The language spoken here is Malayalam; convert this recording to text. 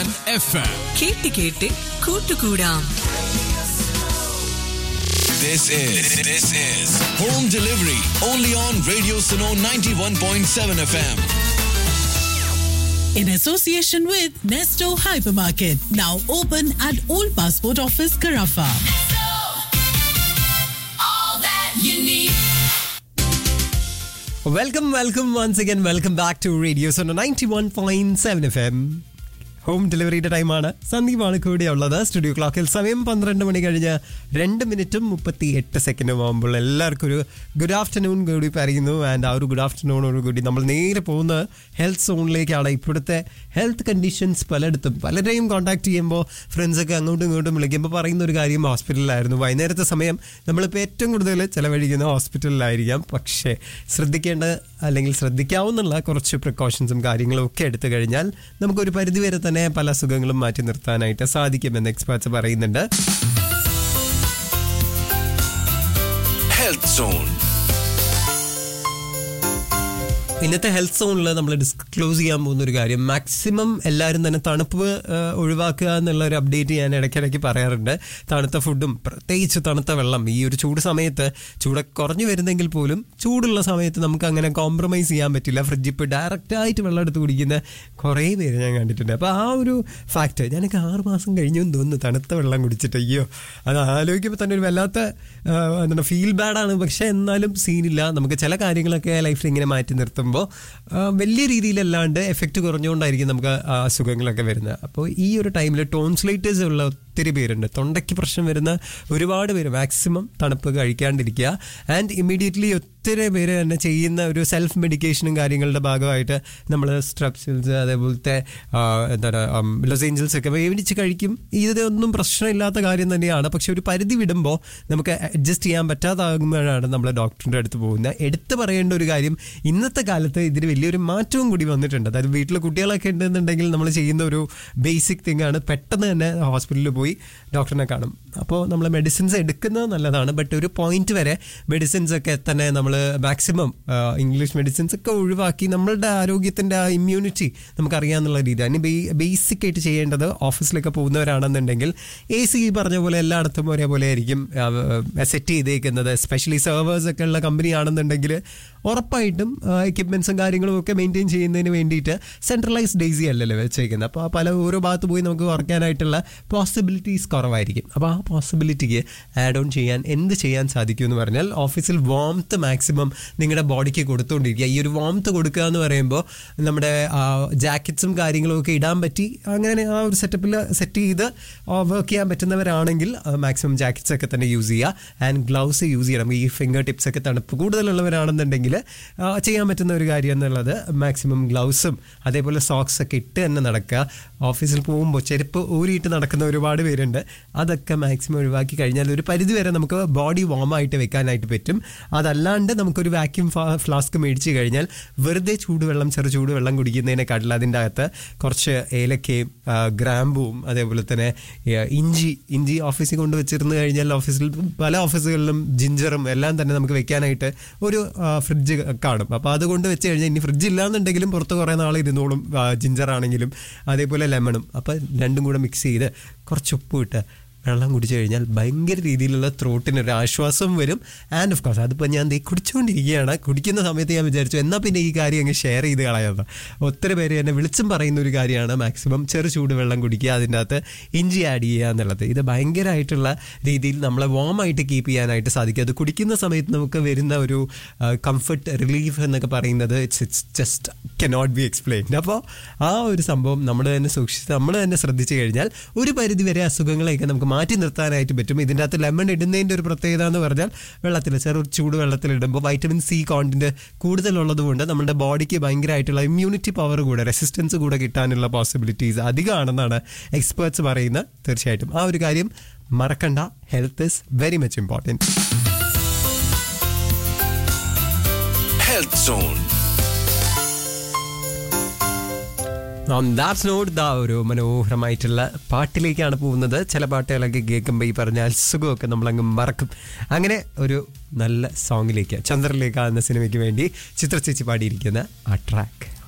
ആൻഡ് എഫ് എം കേട്ട് കേട്ട് കൂട്ടുകൂടാം This is this is home delivery only on Radio Suno 91.7 FM. in association with Nesto Hypermarket, now open at Old Passport Office, Carafa. Welcome welcome once again welcome back to radio zone ninety one point seven F M home ഡെലിവറിയുടെ ടൈമാണ് സന്ദീപാണ് കൂടെയുള്ളത് സ്റ്റുഡിയോ ക്ലോക്കിൽ സമയം പന്ത്രണ്ട് മണി കഴിഞ്ഞ് രണ്ട് മിനിറ്റും മുപ്പത്തി എട്ട് സെക്കൻഡും ആകുമ്പോൾ എല്ലാവർക്കും ഒരു ഗുഡ് ആഫ്റ്റർനൂൺ കൂടി പറയുന്നു ആൻഡ് ആ ഒരു ഗുഡ് ആഫ്റ്റർനൂണോട് കൂടി നമ്മൾ നേരെ പോകുന്നത് ഹെൽത്ത് സോണിലേക്കാണ് ഇപ്പോഴത്തെ ഹെൽത്ത് കണ്ടീഷൻസ് പലയിടത്തും പലരെയും കോൺടാക്ട് ചെയ്യുമ്പോൾ ഫ്രണ്ട്സൊക്കെ അങ്ങോട്ടും ഇങ്ങോട്ടും വിളിക്കുമ്പോൾ പറയുന്ന ഒരു കാര്യം ഹോസ്പിറ്റലിലായിരുന്നു വൈകുന്നേരത്തെ സമയം നമ്മളിപ്പോൾ ഏറ്റവും കൂടുതൽ ചിലവഴിക്കുന്ന ഹോസ്പിറ്റലിലായിരിക്കാം പക്ഷേ ശ്രദ്ധിക്കേണ്ട അല്ലെങ്കിൽ ശ്രദ്ധിക്കാവുന്നുള്ള കുറച്ച് പ്രിക്കോഷൻസും കാര്യങ്ങളും ഒക്കെ എടുത്തു കഴിഞ്ഞാൽ നമുക്കൊരു പരിധിവരെ തന്നെ പല അസുഖങ്ങളും മാറ്റി നിർത്താനായിട്ട് സാധിക്കുമെന്ന് എക്സ്പേർട്സ് പറയുന്നുണ്ട് Health Zone. ഇന്നത്തെ ഹെൽത്ത് സോണിൽ നമ്മൾ ഡിസ്ക്ലോസ് ചെയ്യാൻ പോകുന്ന ഒരു കാര്യം മാക്സിമം എല്ലാവരും തന്നെ തണുപ്പ് ആ, ഒഴിവാക്കുക എന്നുള്ള ഒരു അപ്ഡേറ്റ് ഞാൻ ഇടയ്ക്കിടയ്ക്ക് പറയാറുണ്ട് തണുത്ത ഫുഡും പ്രത്യേകിച്ച് തണുത്ത വെള്ളം ഈ ഒരു ചൂട് സമയത്ത് ചൂടൊക്കെ കുറഞ്ഞു വരുന്നെങ്കിൽ പോലും ചൂടുള്ള സമയത്ത് നമുക്ക് അങ്ങനെ കോംപ്രമൈസ് ചെയ്യാൻ പറ്റില്ല ഫ്രിഡ്ജിൽ ഇപ്പോൾ ഡയറക്റ്റ് ആയിട്ട് വെള്ളം എടുത്ത് കുടിക്കുന്ന കുറേ പേര് ഞാൻ കണ്ടിട്ടുണ്ട് അപ്പോൾ ആ ഒരു ഫാക്ട് ഞാനൊക്കെ ആറ് മാസം കഴിഞ്ഞു എന്ന് തോന്നുന്നു തണുത്ത വെള്ളം കുടിച്ചിട്ട് അയ്യോ അത് ആലോചിക്കുമ്പോൾ തന്നെ ഒരു വല്ലാത്ത ആ, എന്താണ് ഫീൽ ബാഡാണ് പക്ഷേ എന്നാലും സീനില്ല നമുക്ക് ചില കാര്യങ്ങളൊക്കെ ലൈഫിൽ ഇങ്ങനെ മാറ്റി നിർത്തുമ്പോൾ വലിയ രീതിയിലല്ലാണ്ട് എഫക്റ്റ് കുറഞ്ഞുകൊണ്ടായിരിക്കും നമുക്ക് ആ അസുഖങ്ങളൊക്കെ വരുന്നത് അപ്പോൾ ഈ ഒരു ടൈമിൽ ടോൺസ്ലൈറ്റേഴ്സ് ഉള്ള ഒത്തിരി പേരുണ്ട് തൊണ്ടയ്ക്ക് പ്രശ്നം വരുന്ന ഒരുപാട് പേര് മാക്സിമം തണുപ്പ് കഴിക്കാണ്ടിരിക്കുക ആൻഡ് ഇമ്മീഡിയറ്റ്ലി ഒത്തിരി പേര് തന്നെ ചെയ്യുന്ന ഒരു സെൽഫ് മെഡിക്കേഷനും കാര്യങ്ങളുടെ ഭാഗമായിട്ട് നമ്മൾ സ്ട്രപ്സിൽസ് അതേപോലത്തെ ആ, എന്താണ് ലൊസേഞ്ചൽസ് ഒക്കെ വേവിച്ച് കഴിക്കും ഇതൊന്നും പ്രശ്നമില്ലാത്ത കാര്യം തന്നെയാണ് പക്ഷെ ഒരു പരിധി വിടുമ്പോൾ നമുക്ക് അഡ്ജസ്റ്റ് ചെയ്യാൻ പറ്റാതാകുമ്പോഴാണ് നമ്മൾ ഡോക്ടറിൻ്റെ അടുത്ത് പോകുന്നത് എടുത്തു പറയേണ്ട ഒരു കാര്യം ഇന്നത്തെ കാലത്ത് ഇതിന് വലിയൊരു മാറ്റവും കൂടി വന്നിട്ടുണ്ട് അതായത് വീട്ടിൽ കുട്ടികളൊക്കെ ഉണ്ടെന്നുണ്ടെങ്കിൽ നമ്മൾ ചെയ്യുന്ന ഒരു ബേസിക് തിങ് ആണ് പെട്ടെന്ന് തന്നെ ഹോസ്പിറ്റലിൽ പോയി ഡോക്ടറിനെ കാണും അപ്പോൾ നമ്മൾ മെഡിസിൻസ് എടുക്കുന്നത് നല്ലതാണ് ബട്ട് ഒരു പോയിന്റ് വരെ മെഡിസിൻസ് ഒക്കെ തന്നെ നമ്മൾ മാക്സിമം ഇംഗ്ലീഷ് മെഡിസിൻസ് ഒക്കെ ഒഴിവാക്കി നമ്മളുടെ ആരോഗ്യത്തിൻ്റെ ആ ഇമ്മ്യൂണിറ്റി നമുക്കറിയാമെന്നുള്ള രീതി അതിന് ബേസിക് ആയിട്ട് ചെയ്യേണ്ടത് ഓഫീസിലൊക്കെ പോകുന്നവരാണെന്നുണ്ടെങ്കിൽ എ സി പറഞ്ഞ പോലെ എല്ലായിടത്തും ഒരേപോലെ ആയിരിക്കും സെറ്റ് ചെയ്തേക്കുന്നത് എസ്പെഷ്യലി സെർവേഴ്സ് ഒക്കെ ഉള്ള കമ്പനി ആണെന്നുണ്ടെങ്കിൽ ഉറപ്പായിട്ടും എക്യുപ്മെന്റ്സും കാര്യങ്ങളും ഒക്കെ മെയിൻറ്റെയിൻ ചെയ്യുന്നതിന് വേണ്ടിയിട്ട് സെൻട്രലൈസ്ഡ് ഡേസി അല്ലല്ലോ വെച്ചേക്കുന്നത് അപ്പോൾ പല ഓരോ ഭാഗത്ത് പോയി നമുക്ക് കുറയ്ക്കാനായിട്ടുള്ള പോസിബിലിറ്റീസ് കുറവായിരിക്കും അപ്പോൾ ആ പോസിബിലിറ്റിക്ക് ആഡ് ഓൺ ചെയ്യാൻ എന്ത് ചെയ്യാൻ സാധിക്കും എന്ന് പറഞ്ഞാൽ ഓഫീസിൽ വാംത്ത് മാക്സിമം നിങ്ങളുടെ ബോഡിക്ക് കൊടുത്തുകൊണ്ടിരിക്കുക ഈ ഒരു വാംത്ത് കൊടുക്കുക എന്ന് പറയുമ്പോൾ നമ്മുടെ ജാക്കറ്റ്സും കാര്യങ്ങളും ഒക്കെ ഇടാൻ പറ്റി അങ്ങനെ ആ ഒരു സെറ്റപ്പിൽ സെറ്റ് ചെയ്ത് വർക്ക് ചെയ്യാൻ പറ്റുന്നവരാണെങ്കിൽ മാക്സിമം ജാക്കറ്റ്സ് ഒക്കെ തന്നെ യൂസ് ചെയ്യുക ആൻഡ് ഗ്ലൗസ് യൂസ് ചെയ്യണം ഈ ഫിംഗർ ടിപ്സ് ഒക്കെ തണുപ്പ് കൂടുതലുള്ളവരാണെന്നുണ്ടെങ്കിൽ ആ, ചെയ്യാൻ പറ്റുന്ന ഒരു കാര്യം എന്നുള്ളത് മാക്സിമം ഗ്ലൗസും അതേപോലെ സോക്സ് ഒക്കെ ഇട്ട് തന്നെ നടക്കുക ഓഫീസിൽ പോകുമ്പോൾ ചെരുപ്പ് ഊരിയിട്ട് നടക്കുന്ന ഒരുപാട് പേരുണ്ട് അതൊക്കെ മാക്സിമം ഒഴിവാക്കി കഴിഞ്ഞാൽ ഒരു പരിധി വരെ നമുക്ക് ബോഡി വാമായിട്ട് വെക്കാനായിട്ട് പറ്റും അതല്ലാണ്ട് നമുക്കൊരു വാക്യൂം ഫ്ലാസ്ക് മേടിച്ച് കഴിഞ്ഞാൽ വെറുതെ ചൂടുവെള്ളം ചെറു ചൂടുവെള്ളം കുടിക്കുന്നതിനെക്കാട്ടിൽ അതിൻ്റെ അകത്ത് കുറച്ച് ഏലക്കയും ആ, ഗ്രാമ്പുവും അതേപോലെ തന്നെ ആ, ഇഞ്ചി ഇഞ്ചി ഓഫീസിൽ കൊണ്ട് വെച്ചിരുന്ന് കഴിഞ്ഞാൽ ഓഫീസിൽ പല ഓഫീസുകളിലും ജിഞ്ചറും എല്ലാം തന്നെ നമുക്ക് വെക്കാനായിട്ട് ഒരു ഫ്രിഡ്ജ് കാണും അപ്പോൾ അതുകൊണ്ട് വെച്ച് കഴിഞ്ഞാൽ ഇനി ഫ്രിഡ്ജ് ഇല്ലാന്നുണ്ടെങ്കിലും പുറത്ത് കുറേ നാൾ ഇരുന്നോളും ജിഞ്ചർ ആണെങ്കിലും അതേപോലെ ലെമണും അപ്പോൾ രണ്ടും കൂടെ മിക്സ് ചെയ്ത് കുറച്ച് ഉപ്പ് ഇട്ട് വെള്ളം കുടിച്ചു കഴിഞ്ഞാൽ ഭയങ്കര രീതിയിലുള്ള ത്രോട്ടിന് ഒരു ആശ്വാസം വരും ആൻഡ് ഓഫ് കോഴ്സ് അതിപ്പോൾ ഞാൻ ദേ കുടിച്ചുകൊണ്ടിരിക്കുകയാണ് കുടിക്കുന്ന സമയത്ത് ഞാൻ വിചാരിച്ചു എന്നാൽ പിന്നെ ഈ കാര്യം അങ്ങ് ഷെയർ ചെയ്ത് കളയാം ഒത്തിരി പേര് എന്നെ വിളിച്ചും പറയുന്ന ഒരു കാര്യമാണ് മാക്സിമം ചെറു ചൂട് വെള്ളം കുടിക്കുക അതിൻ്റെ അകത്ത് ഇഞ്ചി ആഡ് ചെയ്യുക എന്നുള്ളത് ഇത് ഭയങ്കരമായിട്ടുള്ള രീതിയിൽ നമ്മളെ വാമായിട്ട് കീപ്പ് ചെയ്യാനായിട്ട് സാധിക്കും അത് കുടിക്കുന്ന സമയത്ത് നമുക്ക് വരുന്ന ഒരു കംഫർട്ട് റിലീഫ് എന്നൊക്കെ പറയുന്നത് it's it's just cannot be explained അപ്പോൾ ആ ഒരു സംഭവം നമ്മൾ തന്നെ സൂക്ഷിച്ച് നമ്മൾ തന്നെ ശ്രദ്ധിച്ചു കഴിഞ്ഞാൽ ഒരു പരിധി വരെ അസുഖങ്ങളെയൊക്കെ നമുക്ക് മാറ്റി നിർത്താനായിട്ട് പറ്റും ഇതിൻ്റെ അകത്ത് ലെമൺ ഇടുന്നതിൻ്റെ ഒരു പ്രത്യേകത എന്ന് പറഞ്ഞാൽ വെള്ളത്തിൽ ചെറു ചൂട് വെള്ളത്തിൽ ഇടുമ്പോൾ വൈറ്റമിൻ സി കോണ്ടിൻ്റെ കൂടുതലുള്ളത് കൊണ്ട് നമ്മുടെ ബോഡിക്ക് ഭയങ്കരമായിട്ടുള്ള ഇമ്മ്യൂണിറ്റി പവർ കൂടെ റെസിസ്റ്റൻസ് കൂടെ കിട്ടാനുള്ള പോസിബിലിറ്റീസ് അധികമാണെന്നാണ് എക്സ്പേർട്സ് പറയുന്നത് തീർച്ചയായിട്ടും ആ ഒരു കാര്യം മറക്കണ്ട health is very much important Health Zone. On that's not ദാ ഒരു മനോഹരമായിട്ടുള്ള പാട്ടിലേക്കാണ് പോകുന്നത് ചില പാട്ടുകളൊക്കെ കേൾക്കുമ്പോൾ ഈ പറഞ്ഞാൽ സുഖമൊക്കെ നമ്മളങ്ങ് മറക്കും അങ്ങനെ ഒരു നല്ല സോങ്ങിലേക്ക് ചന്ദ്രലേഖ എന്ന സിനിമയ്ക്ക് വേണ്ടി ചിത്രചേച്ചി പാടിയിരിക്കുന്ന ആ ട്രാക്ക്